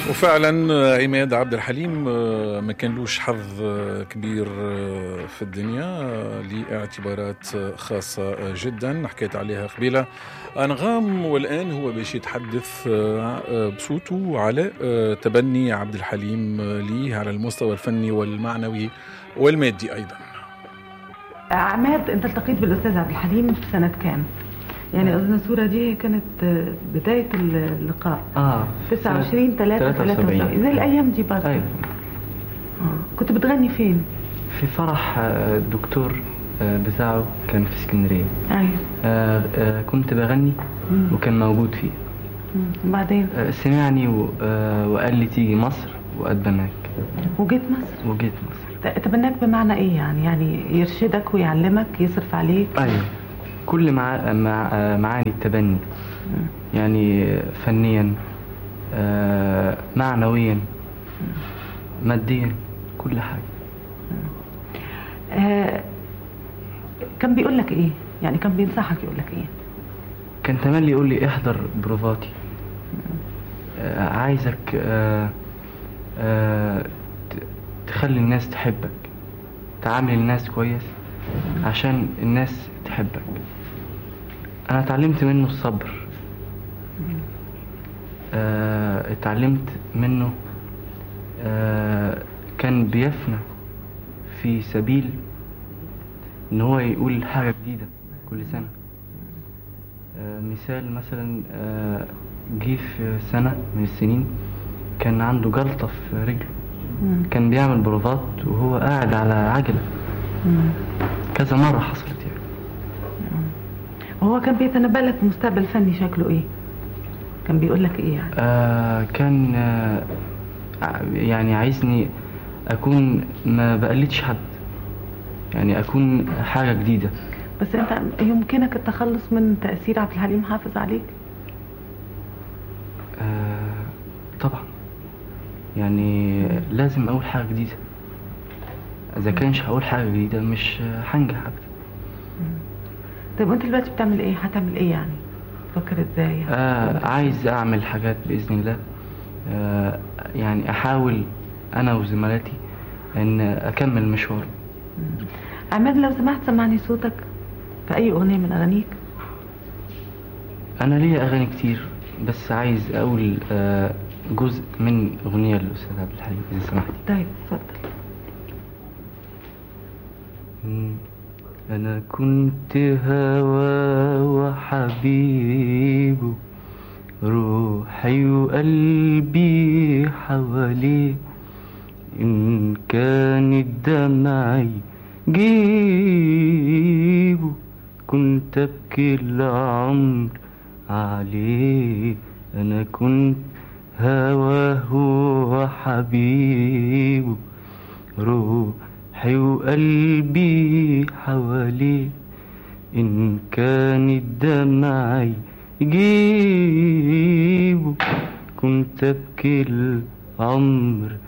وفعلا عماد عبد الحليم ما كانلوش حظ كبير في الدنيا لاعتبارات خاصة جدا حكيت عليها قبيلة أنغام والآن هو باش يتحدث بصوته على تبني عبد الحليم ليه على المستوى الفني والمعنوي والمادي أيضا عماد انت التقيت بالاستاذ عبد الحليم في سنه كام؟ يعني اظن الصوره دي كانت بدايه اللقاء اه 29 3 73 زي الايام دي برضه ايوه آه. كنت بتغني فين؟ في فرح الدكتور بتاعه كان في اسكندريه ايوه آه آه كنت بغني مم. وكان موجود فيه مم. وبعدين آه سمعني و- آه وقال لي تيجي مصر واتبناك وجيت مصر وجيت مصر ت- تبناك بمعنى ايه يعني؟ يعني يرشدك ويعلمك يصرف عليك ايوه كل مع... مع... آه، معاني التبني يعني فنيا آه معنويا ماديا كل حاجه آه كان بيقول لك ايه؟ يعني كان بينصحك يقول لك ايه؟ كان تملي يقول لي احضر بروفاتي آه عايزك آه آه ت- تخلي الناس تحبك تعامل الناس كويس عشان الناس تحبك انا اتعلمت منه الصبر آه اتعلمت منه آه كان بيفنى في سبيل ان هو يقول حاجة جديدة كل سنة آه، مثال مثلا آه، جه في سنة من السنين كان عنده جلطة في رجله مم. كان بيعمل بروفات وهو قاعد على عجلة مم. كذا مرة حصلت يعني وهو كان بيتنبأ لك مستقبل فني شكله ايه؟ كان بيقول لك ايه يعني؟ آه كان آه ع- يعني عايزني أكون ما بقلدش حد يعني أكون حاجة جديدة بس انت يمكنك التخلص من تأثير عبد الحليم حافظ عليك؟ آه طبعا يعني لازم أقول حاجة جديدة إذا كانش هقول حاجة جديدة مش هنجح أبدا طيب وانت دلوقتي بتعمل ايه؟ هتعمل ايه يعني؟ تفكر ازاي؟ آه عايز أعمل حاجات بإذن الله آه يعني أحاول أنا وزملاتي إن أكمل مشواري عماد لو سمحت سمعني صوتك في اي اغنية من اغانيك أنا ليا أغاني كتير بس عايز أقول آه جزء من أغنية للأستاذ عبد الحليم إذا سمحتي طيب اتفضل مم. أنا كنت هوا وحبيبه روحي وقلبي حواليه إن كانت دمعي جيبه كنت أبكي العمر عليه أنا كنت هواه وحبيبه روحي وقلبي حواليه إن كانت دمعي جيبه كنت أبكي العمر